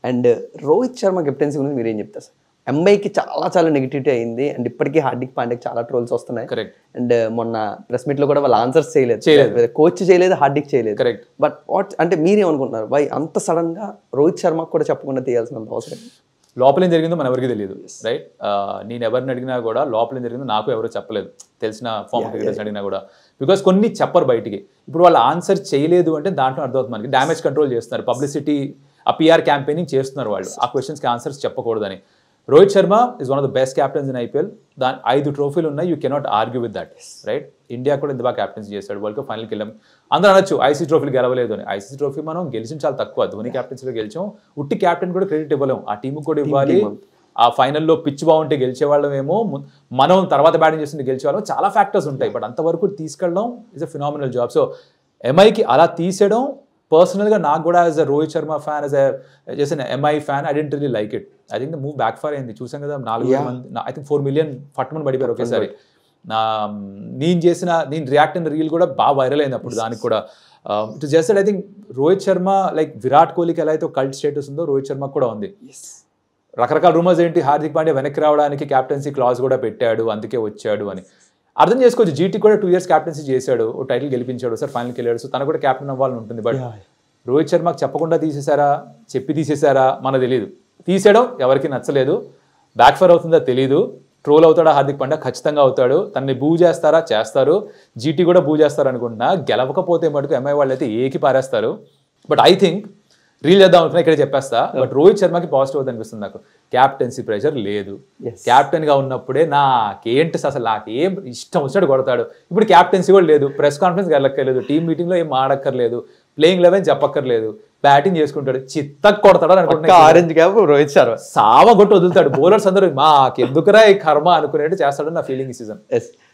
And Rohit Sharma captaincy గురించి మీరు ఏం చెప్తారు సార్ ఎంఐకి చాలా చాలా నెగిటివిటీ అయింది అండ్ ఇప్పటికీ హార్దిక్ పాండ్యాకి చాలా ట్రోల్స్ వస్తున్నాయి కరెక్ట్ అండ్ మొన్న ప్రెస్ మీట్ లో కూడా వాళ్ళు ఆన్సర్స్ చేయలేదు చేయలేదు. కోచ్ చేయలేదు హార్దిక్ చేయలేదు కరెక్ట్ బట్ వాట్ అంటే మీరేమనుకుంటున్నారు వై అంత సడన్ గా రోహిత్ శర్మకు కూడా చెప్పకుండా తీయాల్సినంత అవసరం లోపల ఏం జరిగిందో మన ఎవరికి తెలియదు రైట్ నేను ఎవరిని అడిగినా కూడా లోపల ఏం జరిగిందో నాకు ఎవరు చెప్పలేదు తెలిసిన ఫార్మ్ క్రికెటర్స్ అడిగినా కూడా బికాస్ కొన్ని చెప్పరు బయటికి ఇప్పుడు వాళ్ళు ఆన్సర్ చేయలేదు అంటే దాంట్లో అర్థమవుతుంది మనకి డ్యామేజ్ కంట్రోల్ చేస్తున్నారు పబ్లిసిటీ ఆ పిఆర్ క్యాంపెయినింగ్ చేస్తున్నారు వాళ్ళు ఆ క్వశ్చన్స్కి ఆన్సర్స్ చెప్పకూడదని Rohit Sharma is one of the best captains in IPL దాని ఐదు ట్రోఫీలు ఉన్నాయి you cannot argue with that right India కూడా ఇంత బాగా క్యాప్టెన్సీ చేశాడు వరల్డ్ కప్ ఫైనల్కి వెళ్ళాం అందరూ అనొచ్చు ఐసీ ట్రోఫీలు గెలవలేదు అని ఐసీసీ ట్రోఫీ మనం గెలిచిన చాలా తక్కువ ధోని క్యాప్టెన్సీలో గెలిచాం ఉట్టి క్యాప్టెన్ కూడా క్రెడిట్ ఇవ్వలేం ఆ టీం కూడా ఇవ్వాలి ఆ ఫైనల్లో పిచ్ బాగుంటే గెలిచే వాళ్ళమేమో ము- మనం తర్వాత బ్యాటింగ్ చేస్తుంటే గెలిచే వాళ్ళం చాలా ఫ్యాక్టర్స్ ఉంటాయి బట్ అంతవరకు తీసుకెళ్ళడం is a phenomenal job so ఎంఐకి అలా తీసేయడం పర్సనల్గా నాకు కూడా as a Rohit Sharma fan as చేసిన MI fan I don't really like it I think the move backfire అయింది చూసాం కదా నాలుగు వేల మంది ఐ థింక్ ఫోర్ మిలియన్ ఫట్మని పడిపోయారు ఒకేసారి నా నేను చేసిన నేను రియాక్ట్ అయిన రీల్ కూడా బాగా వైరల్ అయింది అప్పుడు దానికి కూడా it just I think Rohit Sharma like Virat కోహ్లీకి ఎలా అయితే కల్ట్ స్టేటస్ ఉందో రోహిత్ శర్మకు కూడా ఉంది రకరకాల రూమర్స్ ఏంటి హార్దిక్ పాండ్యా వెనక్కి రావడానికి క్యాప్టెన్సీ క్లాజ్ కూడా పెట్టాడు అందుకే వచ్చాడు అని అర్థం చేసుకోవచ్చు జీటీ కూడా టూ ఇయర్స్ క్యాప్టెన్సీ చేశాడు ఓ టైటిల్ గెలిపించాడు సార్ ఫైనల్కి వెళ్ళాడు సో తను కూడా క్యాప్టెన్ అవ్వాలని ఉంటుంది బట్ రోహిత్ శర్మకు చెప్పకుండా తీసేశారా చెప్పి తీసేశారా మనకు తెలియదు తీసేయడం ఎవరికి నచ్చలేదు బ్యాక్ ఫైర్ అవుతుందా తెలియదు ట్రోల్ అవుతాడా హార్దిక్ పాండ్యా ఖచ్చితంగా అవుతాడు తనని బూ చేస్తారా చేస్తారు జీటీ కూడా బూ చేస్తారు అనుకుంటున్నా గెలవకపోతే మటుకు ఎంఐ వాళ్ళు అయితే ఏకి పారేస్తారు బట్ ఐ థింక్ రీల్ చేద్దాం అనుకున్నా ఇక్కడ చెప్పేస్తా బట్ రోహిత్ శర్మకి పాజిటివ్ అవుతుంది అనిపిస్తుంది నాకు క్యాప్టెన్సీ ప్రెషర్ లేదు Yes. క్యాప్టెన్ గా ఉన్నప్పుడే నాకేంటి అసలు నాకేం ఇష్టం వచ్చినట్టు కొడతాడు ఇప్పుడు క్యాప్టెన్సీ కూడా లేదు ప్రెస్ కాన్ఫరెన్స్ వెళ్ళక్కర్లేదు టీం మీటింగ్ లో ఏం ఆడక్కర్లేదు ప్లేయింగ్ లెవెన్ చెప్పక్కర్లేదు బ్యాటింగ్ చేసుకుంటాడు చిత్తకు కొడతాడు అనుకుంటున్నా ఆరెంజ్ క్యాప్ రోహిత్ శర్మ సావ కొట్టి వదులుతాడు బౌలర్స్ అందరూ మాకెందుకురా ఈ కర్మ అనుకునేట్టు చేస్తాడని నా ఫీలింగ్ ఈ సీజన్ ఎస్